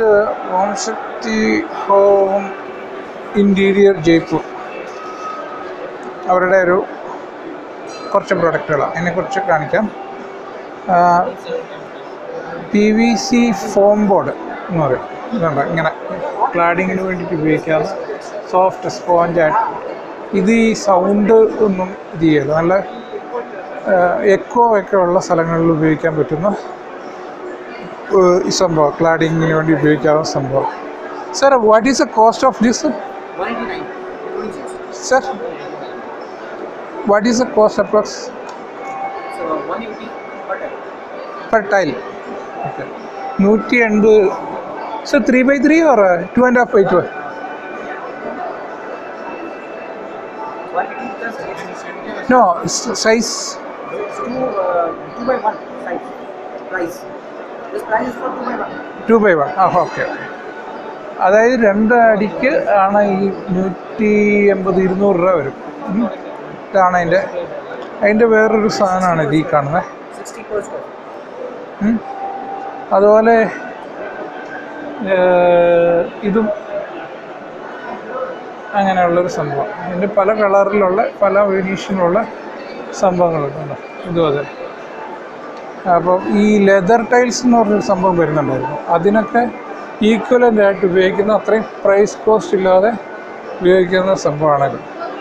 ഇത് Om Shakti home interior Jaipur അവരുടെ ഒരു കുറച്ച് പ്രൊഡക്റ്റുകളാണ് അതിനെക്കുറിച്ച് കാണിക്കാം P V C foam board എന്ന് പറയും ഇതുണ്ട് ഇങ്ങനെ ക്ലാഡിങ്ങിന് വേണ്ടിയിട്ട് ഉപയോഗിക്കാവുന്ന സോഫ്റ്റ് സ്പോഞ്ചായിട്ട് ഇത് ഈ സൗണ്ട് ഒന്നും ഇത് ചെയ്യല്ല നല്ല എക്കോ ഒക്കെ ഉള്ള സ്ഥലങ്ങളിൽ ഉപയോഗിക്കാൻ പറ്റുന്ന ഏഹ്, ഈ സംഭവം ക്ലാഡിങ്ങിന് വേണ്ടി ഉപയോഗിക്കാവുന്ന സംഭവം sir what is the cost of this 189. Sir what is the cost approx So 180 per time. Per tile okay നൂറ്റി എൺപത് sir three by three or two and half by two 180 plus 80. No size It's two, uh, two by one size. Price. This price is for two by one. Two by one ആ okay അതായത് രണ്ട് അടിക്ക് ആണ് ഈ നൂറ്റി എൺപത് ഇരുന്നൂറ് രൂപ വരും ഉം. ഇതാണ് അതിൻ്റെ അതിൻ്റെ വേറൊരു സാധനമാണ് ഇത് ഈ കാണുന്നത് 60 per square. ഉം. അതുപോലെ ഏഹ്, ഇതും അങ്ങനെയുള്ളൊരു സംഭവം ഇതിൻ്റെ പല കളറിലുള്ള പല വേരിയേഷനിലുള്ള സംഭവങ്ങളുണ്ട് ഇതും അതെ അപ്പോൾ ഈ ലെതർ ടൈൽസ് എന്ന് പറഞ്ഞൊരു സംഭവം വരുന്നുണ്ടായിരുന്നു അതിനൊക്കെ ഈക്വലൻ്റ് ആയിട്ട് ഉപയോഗിക്കുന്ന അത്രയും പ്രൈസ് കോസ്റ്റ് ഇല്ലാതെ ഉപയോഗിക്കുന്ന സംഭവമാണത്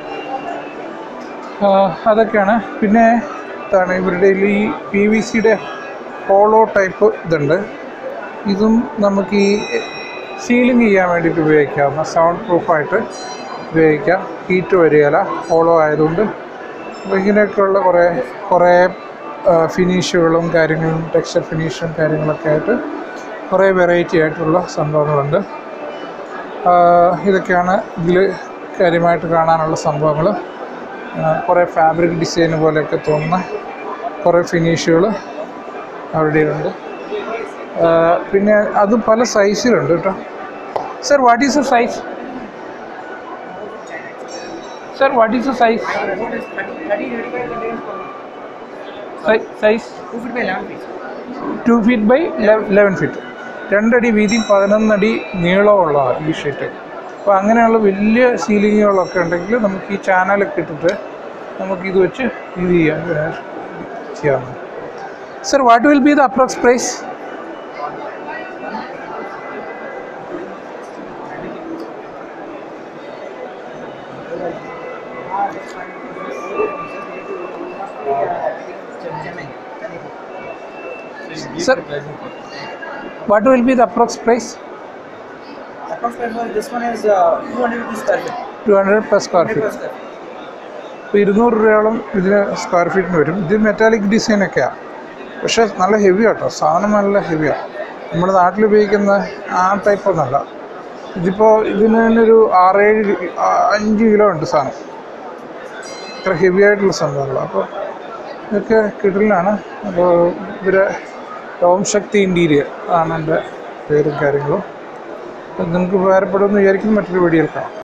ആ, അതൊക്കെയാണ് പിന്നെ ഇതാണ് ഇവരുടെ ഈ പി വി സിയുടെ ഹോളോ ടൈപ്പ് ഇതുണ്ട് ഇതും നമുക്ക് ഈ സീലിംഗ് ചെയ്യാൻ വേണ്ടിയിട്ട് ഉപയോഗിക്കാവുന്ന സൗണ്ട് പ്രൂഫായിട്ട് ഉപയോഗിക്കാം ഹീറ്റ് വരികയില്ല ഹോളോ ആയതുകൊണ്ട് അപ്പോൾ ഇങ്ങനെയൊക്കെയുള്ള കുറേ കുറേ ഫിനിഷുകളും കാര്യങ്ങളും ടെക്സ്ചർ ഫിനിഷും കാര്യങ്ങളൊക്കെ ആയിട്ട് കുറേ വെറൈറ്റി ആയിട്ടുള്ള സംഭവങ്ങളുണ്ട് ആ, ഇതൊക്കെയാണ് ഇതിൽ കാര്യമായിട്ട് കാണാനുള്ള സംഭവങ്ങൾ കുറേ ഫാബ്രിക് ഡിസൈൻ പോലെയൊക്കെ തോന്നുന്ന കുറേ ഫിനിഷുകൾ അവിടെയുണ്ട് ആ, പിന്നെ അത് പല സൈസിലുണ്ട് കേട്ടോ sir what is the size sir what is the size What is 30, 30, 35 containers per month. സൈസ് 2 feet by 11 feet. Two feet by eleven feet രണ്ടടി വീതി പതിനൊന്നടി നീളമുള്ളതാണ് ഈ ഷീറ്റ് അപ്പോൾ അങ്ങനെയുള്ള വലിയ സീലിങ്ങുകളൊക്കെ ഉണ്ടെങ്കിൽ നമുക്ക് ഈ ചാനലൊക്കെ ഇട്ടിട്ട് നമുക്ക് ഇത് വെച്ച് ഇത് ചെയ്യാം ഏഹ്, ചെയ്യാം sir what will be the approx price Sir, what will be the approx price Approximately, this one is uh, 200 rupees square feet. Two hundred per square 100 feet per square feet. ഇപ്പോൾ ഇരുന്നൂറ് രൂപയോളം ഇതിന് സ്ക്വയർ ഫീറ്റിന് വരും ഇത് metallic ഡിസൈനൊക്കെയാണ് പക്ഷേ നല്ല heavy ആട്ടോ സാധനം നല്ല ഹെവിയാണ് നമ്മുടെ നാട്ടിൽ ഉപയോഗിക്കുന്ന ആ ടൈപ്പ് ഒന്നല്ല ഇതിപ്പോൾ ഇതിന് തന്നെ ഒരു ആറേഴ് കി- ആ, അഞ്ച് കിലോ ഉണ്ട് സാധനം ഇത്ര ഹെവി ആയിട്ടുള്ള സംഭവങ്ങളാണ് അപ്പോൾ ഇതൊക്കെ കിടലിനാണ് അപ്പോൾ ഇവരെ ഓം ശക്തി ഇൻറ്റീരിയർ ആണ് എൻ്റെ പേരും കാര്യങ്ങളും അപ്പം നിങ്ങൾക്ക് ഉപകാരപ്പെടുമെന്ന് വിചാരിക്കുന്നു മറ്റൊരു വീഡിയോയിൽ കാണാം